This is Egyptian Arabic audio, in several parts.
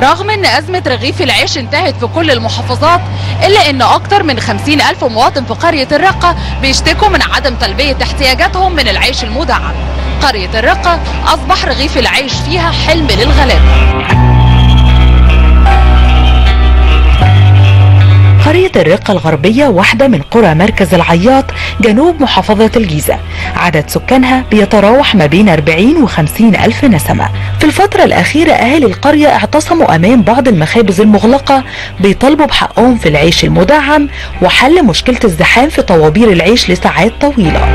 رغم ان ازمة رغيف العيش انتهت في كل المحافظات الا ان اكتر من 50 الف مواطن في قرية الرقة بيشتكوا من عدم تلبية احتياجاتهم من العيش المدعم قرية الرقة اصبح رغيف العيش فيها حلم للغلابة قرية الرقة الغربية واحدة من قرى مركز العياط جنوب محافظة الجيزة عدد سكانها بيتراوح ما بين 40 و 50 ألف نسمة في الفترة الأخيرة أهالي القرية اعتصموا أمام بعض المخابز المغلقة بيطالبوا بحقهم في العيش المدعم وحل مشكلة الزحام في طوابير العيش لساعات طويلة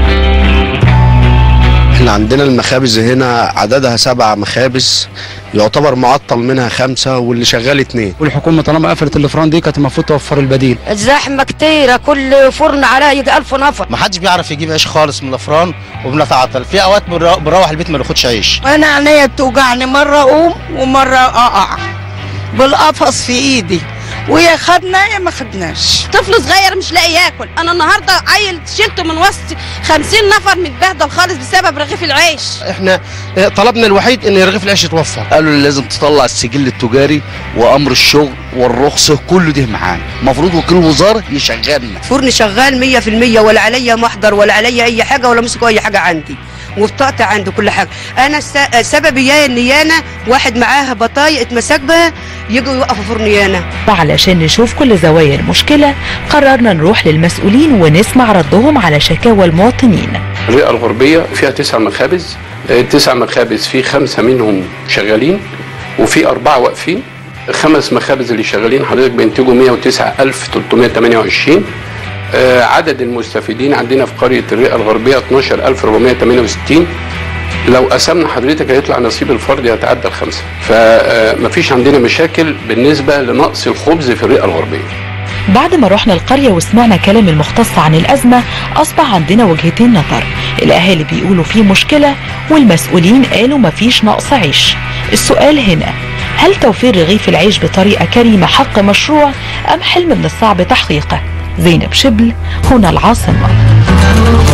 احنا عندنا المخابز هنا عددها سبع مخابز يعتبر معطل منها خمسة واللي شغال اتنين والحكومه طالما قفلت الافران دي كانت المفروض توفر البديل الزحمة كتيرة كل فرن عليها يجي ألف نفر ما حدش بيعرف يجيب عيش خالص من الافران وبنتعطل في اوقات بنرو- بنروح البيت ما ناخدش عيش انا عينيا بتوجعني مره اقوم ومره اقع بالقفص في ايدي ويا خدنا يا ما خدناش طفل صغير مش لاقي ياكل انا النهارده عيل شلته من وسط 50 نفر متبهدل خالص بسبب رغيف العيش احنا اه، طلبنا الوحيد ان رغيف العيش يتوفر قالوا لي لازم تطلع السجل التجاري وامر الشغل والرخصه كله ده معانا المفروض وكيل الوزاره يشغلنا فرن شغال مية في المية ولا عليا محضر ولا عليا أي حاجة ولا مسكوا أي حاجة عندي وبطاقتي عندي كل حاجة أنا الس- سبب يا إن يانا واحد معاها بطايق اتمسك بها يجوا يوقفوا فرن يانا وعلشان نشوف كل زوايا المشكلة قررنا نروح للمسؤولين ونسمع ردهم على شكاوى المواطنين الرئة الغربية فيها تسع مخابز آه، تسع مخابز في خمسة منهم شغالين وفي أربعة واقفين خمس مخابز اللي شغالين حضرتك بينتجوا 109328 آه، عدد المستفيدين عندنا في قرية الرئة الغربية 12468 لو قسمنا حضرتك هيطلع نصيب الفرد يتعدى الخمسة فمفيش عندنا مشاكل بالنسبة لنقص الخبز في الرئة الغربية بعد ما رحنا القرية وسمعنا كلام المختص عن الأزمة أصبح عندنا وجهتين نظر الأهالي بيقولوا في مشكلة والمسؤولين قالوا مفيش نقص عيش السؤال هنا هل توفير رغيف العيش بطريقة كريمة حق مشروع أم حلم من الصعب تحقيقه زينب شبل هنا العاصمة